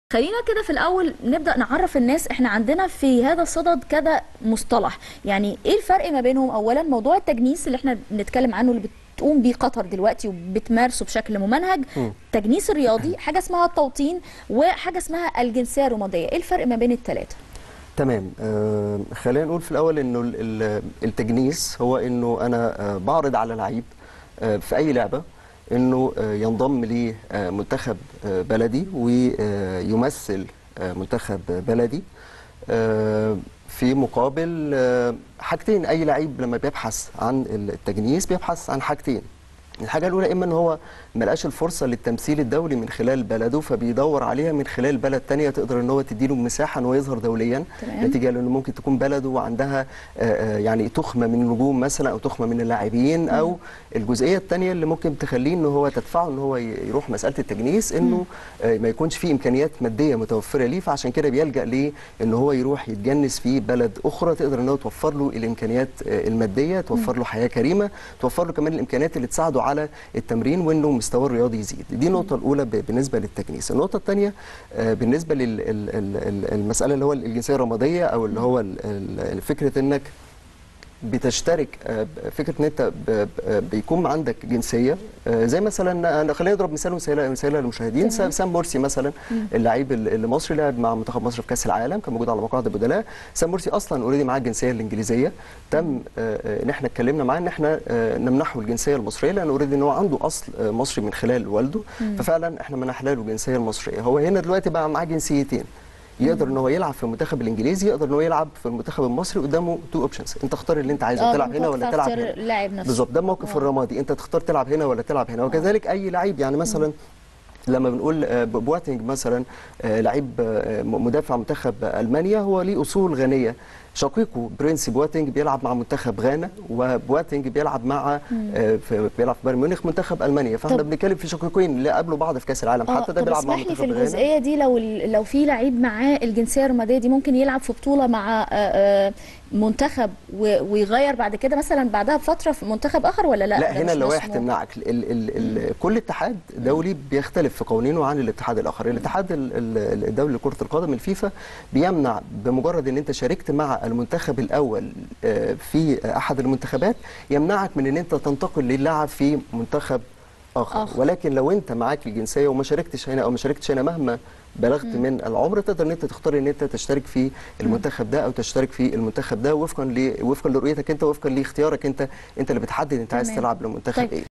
خلينا كده في الاول نبدا نعرف الناس احنا عندنا في هذا الصدد كذا مصطلح يعني ايه الفرق ما بينهم اولا موضوع التجنيس اللي احنا بنتكلم عنه اللي بتقوم بيه قطر دلوقتي وبتمارسه بشكل ممنهج مم. التجنيس الرياضي حاجه اسمها التوطين وحاجه اسمها الجنسيه الرماديه ايه الفرق ما بين الثلاثه تمام آه خلينا نقول في الاول انه ال- ال- التجنيس هو انه انا آه بعرض على لعيب آه في اي لعبه انه آه ينضم لمنتخب آه بلدي ويمثل آه منتخب بلدي آه في مقابل آه حاجتين اي لعيب لما بيبحث عن التجنيس بيبحث عن حاجتين الحاجه الاولى اما ان هو ما لقاش الفرصه للتمثيل الدولي من خلال بلده فبيدور عليها من خلال بلد تانية تقدر ان هو تديله مساحه ان هو يظهر دوليا تمام. نتيجه لانه ممكن تكون بلده وعندها آه، آه، يعني تخمه من النجوم مثلا او تخمه من اللاعبين او الجزئيه الثانيه اللي ممكن تخليه ان هو تدفعه ان هو ي- يروح مساله التجنيس انه آه، ما يكونش فيه امكانيات ماديه متوفره ليه فعشان كده بيلجا ليه ان هو يروح يتجنس في بلد اخرى تقدر ان هو توفر له الامكانيات آه، الماديه توفر له حياه كريمه توفر له كمان الامكانيات اللي تساعده على التمرين وانه مستواه الرياضي يزيد دي النقطه الاولى ب- بالنسبه للتجنيس النقطه الثانيه بالنسبه للمساله اللي هو الجنسيه الرماديه او اللي هو ال- ال- فكره انك بتشترك آه، ب- فكره ان انت ب- ب- بيكون عندك جنسيه آه، زي مثلا أنا خلينا نضرب مثال مثال مثال للمشاهدين تمام. سام مرسي مثلا اللعيب ال- المصري لعب مع منتخب مصر في كاس العالم كان موجود على مقاعد البدلاء سام مرسي اصلا اوريدي معاه الجنسيه الانجليزيه تم آه، آه، ان احنا اتكلمنا معاه ان احنا آه، نمنحه الجنسيه المصريه لان اوريدي ان هو عنده اصل آه، مصري من خلال والده ففعلا احنا منحنا له الجنسيه المصريه هو هنا دلوقتي بقى معاه جنسيتين يقدر ان هو يلعب في المنتخب الانجليزي يقدر ان هو يلعب في المنتخب المصري قدامه تو اوبشنز انت اختار اللي انت عايزه آه، تلعب هنا ولا بتختار تلعب اختيار هنا اللاعب نفسه. بالظبط ده الموقف آه. الرمادي انت تختار تلعب هنا ولا تلعب هنا وكذلك اي لعيب يعني مثلا لما بنقول آه، ب- بواتينج مثلا آه، لعيب آه، م- مدافع منتخب المانيا هو ليه اصول غانيه شقيقه برينسي بواتينج بيلعب مع منتخب غانا وبواتينج بيلعب مع آه، في بيلعب في بايرن ميونخ منتخب المانيا فاحنا طب- بنتكلم في شقيقين اللي قابلوا بعض في كاس العالم اه حتى ده طب بيلعب مع اسمح لي في منتخب غانا الجزئيه دي لو لو في لعيب معاه الجنسيه الرماديه دي ممكن يلعب في بطوله مع آه، آه، منتخب و- ويغير بعد كده مثلا بعدها بفتره في منتخب اخر ولا لا لا, ده هنا مش اللوائح مسموح؟ تمنعك ال ال ال كل اتحاد دولي بيختلف في قوانينه عن الاتحاد الاخر الاتحاد ال- ال- الدولي لكره القدم الفيفا بيمنع بمجرد ان انت شاركت مع المنتخب الاول آه، في احد المنتخبات يمنعك من ان انت تنتقل للعب في منتخب اخر آخر. ولكن لو انت معاك الجنسيه وما شاركتش هنا او ما شاركتش هنا مهما بلغت من العمر تقدر ان انت تختار ان انت تشترك في المنتخب ده او تشترك في المنتخب ده وفقا ل وفقا لرؤيتك انت وفقا لاختيارك انت انت اللي بتحدد انت عايز تمام. تلعب لمنتخب طيب. ايه